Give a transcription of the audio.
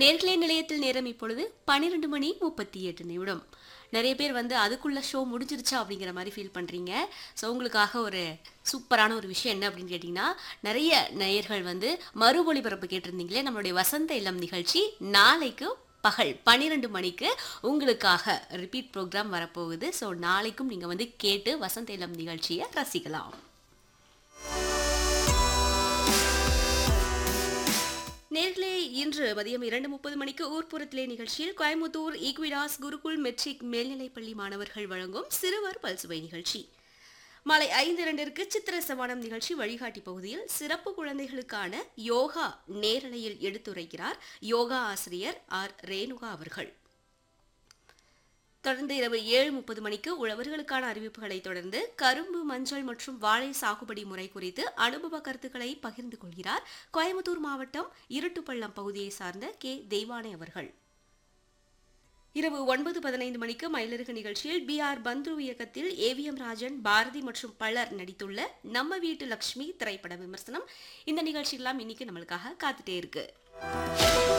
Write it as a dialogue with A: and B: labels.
A: நேர்களே நிலையத்தில் நேரம் இப்பொழுது பன்னிரெண்டு மணி முப்பத்தி எட்டு நிமிடம் நிறைய பேர் வந்து அதுக்குள்ள ஷோ முடிஞ்சிருச்சா அப்படிங்கிற மாதிரி ஃபீல் பண்ணுறீங்க ஸோ உங்களுக்காக ஒரு சூப்பரான ஒரு விஷயம் என்ன அப்படின்னு கேட்டிங்கன்னா நிறைய நேயர்கள் வந்து மறு ஒளிபரப்பு கேட்டிருந்தீங்களே நம்மளுடைய வசந்த இல்லம் நிகழ்ச்சி நாளைக்கு பகல் பன்னிரெண்டு மணிக்கு உங்களுக்காக ரிப்பீட் ப்ரோக்ராம் வரப்போகுது ஸோ நாளைக்கும் நீங்கள் வந்து கேட்டு வசந்த இல்லம் நிகழ்ச்சியை ரசிக்கலாம் நேர்களே இன்று மதியம் இரண்டு முப்பது மணிக்கு ஊர்ப்புறத்திலே நிகழ்ச்சியில் கோயம்புத்தூர் ஈக்விடாஸ் குருகுல் மெட்ரிக் மேல்நிலைப்பள்ளி மாணவர்கள் வழங்கும் சிறுவர் பல்சுவை நிகழ்ச்சி மாலை ஐந்து இரண்டிற்கு சித்திர சமானம் நிகழ்ச்சி வழிகாட்டி பகுதியில் சிறப்பு குழந்தைகளுக்கான யோகா நேரலையில் எடுத்துரைக்கிறார் யோகா ஆசிரியர் ஆர் ரேணுகா அவர்கள் தொடர்ந்து இரவு ஏழு முப்பது மணிக்கு உழவர்களுக்கான அறிவிப்புகளை தொடர்ந்து கரும்பு மஞ்சள் மற்றும் வாழை சாகுபடி முறை குறித்து அனுபவ கருத்துக்களை பகிர்ந்து கொள்கிறார் கோயம்புத்தூர் மாவட்டம் இருட்டுப்பள்ளம் பகுதியை சார்ந்த கே தெய்வானை அவர்கள் இரவு ஒன்பது பதினைந்து மணிக்கு மயிலருகு நிகழ்ச்சியில் பி ஆர் பந்த்ரு இயக்கத்தில் ஏவிஎம் ராஜன் பாரதி மற்றும் பலர் நடித்துள்ள நம்ம வீட்டு லக்ஷ்மி திரைப்பட விமர்சனம் இந்த நிகழ்ச்சியெல்லாம் இன்னைக்கு நம்மளுக்காக காத்துட்டே இருக்கு